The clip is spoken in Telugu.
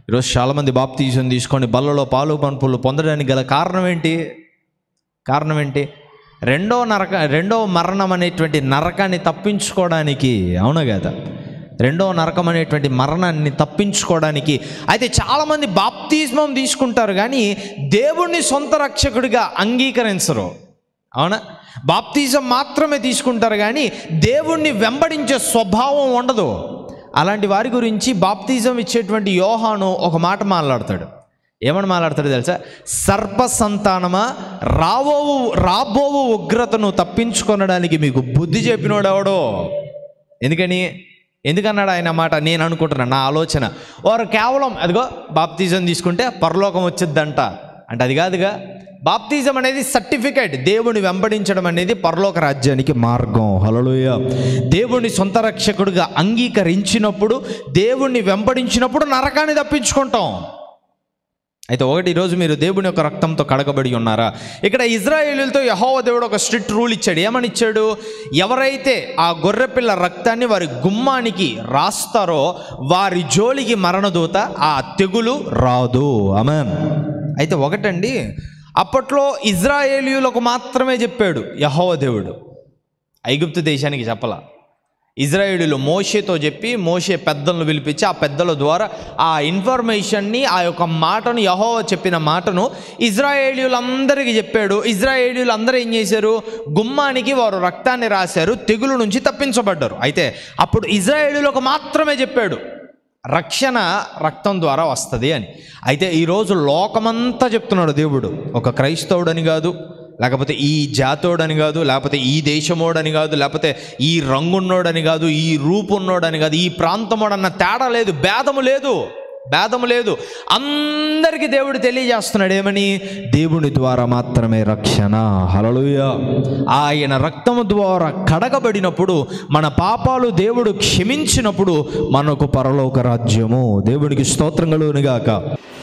ఈరోజు చాలామంది బాప్తీసం తీసుకొని బల్లలో పాలు పంపులు పొందడానికి గల కారణం ఏంటి కారణం ఏంటి రెండో నరక రెండో మరణం అనేటువంటి నరకాన్ని తప్పించుకోవడానికి అవునా కదా రెండో నరకం అనేటువంటి మరణాన్ని తప్పించుకోవడానికి అయితే చాలామంది బాప్తిస్మం తీసుకుంటారు కానీ దేవుణ్ణి సొంత రక్షకుడిగా అంగీకరించరు అవునా బాప్తిజం మాత్రమే తీసుకుంటారు కానీ దేవుణ్ణి వెంబడించే స్వభావం ఉండదు అలాంటి వారి గురించి బాప్తిజం ఇచ్చేటువంటి యోహాను ఒక మాట మాట్లాడతాడు ఏమని మాట్లాడతాడు తెలుసా సర్ప సంతానమా రాబోవు రాబోవు ఉగ్రతను తప్పించుకొనడానికి మీకు బుద్ధి చెప్పినోడు ఎవడో ఎందుకని ఎందుకన్నాడు ఆయన మాట నేను అనుకుంటున్నాను నా ఆలోచన వారు కేవలం అదిగో బాప్తిజం తీసుకుంటే పరలోకం వచ్చిద్దంట అంటే అది కాదుగా బాప్తిజం అనేది సర్టిఫికేట్ దేవుని వెంబడించడం అనేది పరలోక రాజ్యానికి మార్గం హలలుయ దేవుని సొంత రక్షకుడిగా అంగీకరించినప్పుడు దేవుణ్ణి వెంబడించినప్పుడు నరకాన్ని తప్పించుకుంటాం అయితే ఒకటి ఈరోజు మీరు దేవుని యొక్క రక్తంతో కడగబడి ఉన్నారా ఇక్కడ ఇజ్రాయేలీలతో యహోవ దేవుడు ఒక స్ట్రిక్ట్ రూల్ ఇచ్చాడు ఏమని ఇచ్చాడు ఎవరైతే ఆ గొర్రెపిల్ల రక్తాన్ని వారి గుమ్మానికి రాస్తారో వారి జోలికి మరణదూత ఆ తెగులు రాదు ఆమెన్ అయితే ఒకటండి అప్పట్లో ఇజ్రాయేలీయులకు మాత్రమే చెప్పాడు యహోవ దేవుడు ఐగుప్తు దేశానికి చెప్పలా ఇజ్రాయేలీలు మోషేతో చెప్పి మోషే పెద్దలను పిలిపించి ఆ పెద్దల ద్వారా ఆ ఇన్ఫర్మేషన్ని ఆ యొక్క మాటను యహోవ చెప్పిన మాటను ఇజ్రాయేలీలందరికీ చెప్పాడు ఇజ్రాయేలీలు అందరూ ఏం చేశారు గుమ్మానికి వారు రక్తాన్ని రాశారు తెగులు నుంచి తప్పించబడ్డారు అయితే అప్పుడు ఇజ్రాయేలీలకు మాత్రమే చెప్పాడు రక్షణ రక్తం ద్వారా వస్తుంది అని అయితే ఈరోజు లోకమంతా చెప్తున్నాడు దేవుడు ఒక క్రైస్తవుడని కాదు లేకపోతే ఈ జాతోడని కాదు లేకపోతే ఈ దేశమోడని కాదు లేకపోతే ఈ రంగున్నోడని కాదు ఈ రూపున్నోడని కాదు ఈ ప్రాంతమోడన్న తేడా లేదు భేదము లేదు భేదము లేదు అందరికీ దేవుడు తెలియజేస్తున్నాడు ఏమని దేవుని ద్వారా మాత్రమే రక్షణ హలలుయ ఆయన రక్తము ద్వారా కడగబడినప్పుడు మన పాపాలు దేవుడు క్షమించినప్పుడు మనకు పరలోక రాజ్యము దేవునికి స్తోత్రం కలుగునుగాక